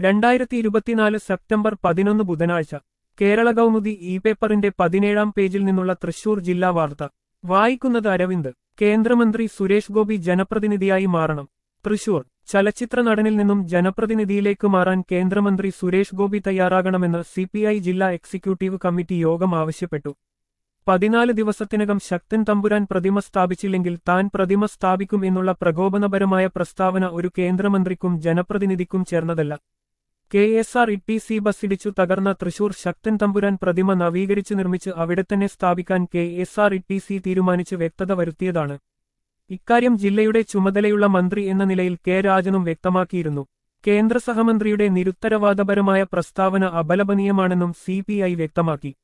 രണ്ടായിരത്തി ഇരുപത്തിനാല് സെപ്റ്റംബർ പതിനൊന്ന് ബുധനാഴ്ച കേരള കൗമുദി ഇ പേപ്പറിന്റെ പതിനേഴാം പേജിൽ നിന്നുള്ള തൃശൂർ ജില്ലാ വാർത്ത വായിക്കുന്നത് അരവിന്ദ് കേന്ദ്രമന്ത്രി സുരേഷ് ഗോപി ജനപ്രതിനിധിയായി മാറണം തൃശൂർ ചലച്ചിത്ര നടനിൽ നിന്നും ജനപ്രതിനിധിയിലേക്ക് മാറാൻ കേന്ദ്രമന്ത്രി സുരേഷ് ഗോപി തയ്യാറാകണമെന്ന് സിപിഐ ജില്ലാ എക്സിക്യൂട്ടീവ് കമ്മിറ്റി യോഗം ആവശ്യപ്പെട്ടു പതിനാല് ദിവസത്തിനകം ശക്തൻ തമ്പുരാൻ പ്രതിമ സ്ഥാപിച്ചില്ലെങ്കിൽ താൻ പ്രതിമ സ്ഥാപിക്കും എന്നുള്ള പ്രകോപനപരമായ പ്രസ്താവന ഒരു കേന്ദ്രമന്ത്രിക്കും ജനപ്രതിനിധിക്കും ചേർന്നതല്ല K S R T C സി ബസ്സിടിച്ചു തകർന്ന തൃശൂർ ശക്തൻ തമ്പുരാൻ പ്രതിമ നവീകരിച്ച് നിർമ്മിച്ച് അവിടെ തന്നെ സ്ഥാപിക്കാൻ K S R T C സി തീരുമാനിച്ച് വ്യക്തത വരുത്തിയതാണ് ഇക്കാര്യം ജില്ലയുടെ ചുമതലയുള്ള മന്ത്രി എന്ന നിലയിൽ കെ രാജനും വ്യക്തമാക്കിയിരുന്നു കേന്ദ്ര സഹമന്ത്രിയുടെ നിരുത്തരവാദപരമായ പ്രസ്താവന അപലപനീയമാണെന്നും സി വ്യക്തമാക്കി